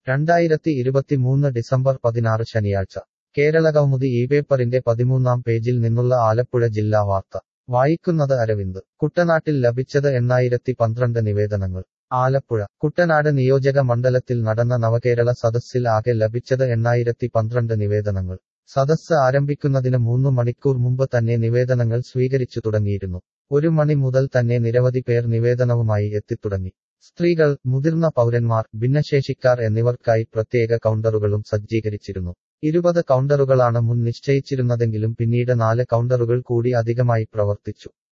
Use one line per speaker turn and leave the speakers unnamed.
രണ്ടായിരത്തി ഇരുപത്തിമൂന്ന് ഡിസംബർ പതിനാറ് ശനിയാഴ്ച കേരളകൗമുദി ഈ പേപ്പറിന്റെ പതിമൂന്നാം പേജിൽ നിന്നുള്ള ആലപ്പുഴ ജില്ലാ വാർത്ത വായിക്കുന്നത് അരവിന്ദ് കുട്ടനാട്ടിൽ ലഭിച്ചത് എണ്ണായിരത്തി പന്ത്രണ്ട് നിവേദനങ്ങൾ ആലപ്പുഴ കുട്ടനാട് നിയോജക മണ്ഡലത്തിൽ നടന്ന നവകേരള സദസ്സിൽ ആകെ ലഭിച്ചത് എണ്ണായിരത്തി പന്ത്രണ്ട് നിവേദനങ്ങൾ സദസ്സ് ആരംഭിക്കുന്നതിന് മൂന്നു മണിക്കൂർ മുമ്പ് തന്നെ നിവേദനങ്ങൾ സ്വീകരിച്ചു തുടങ്ങിയിരുന്നു ഒരു മണി മുതൽ തന്നെ നിരവധി പേർ നിവേദനവുമായി എത്തിത്തുടങ്ങി സ്ത്രീകൾ മുതിർന്ന പൗരന്മാർ ഭിന്നശേഷിക്കാർ എന്നിവർക്കായി പ്രത്യേക കൗണ്ടറുകളും സജ്ജീകരിച്ചിരുന്നു ഇരുപത് കൗണ്ടറുകളാണ് മുൻ നിശ്ചയിച്ചിരുന്നതെങ്കിലും പിന്നീട് നാല് കൗണ്ടറുകൾ കൂടി അധികമായി പ്രവർത്തിച്ചു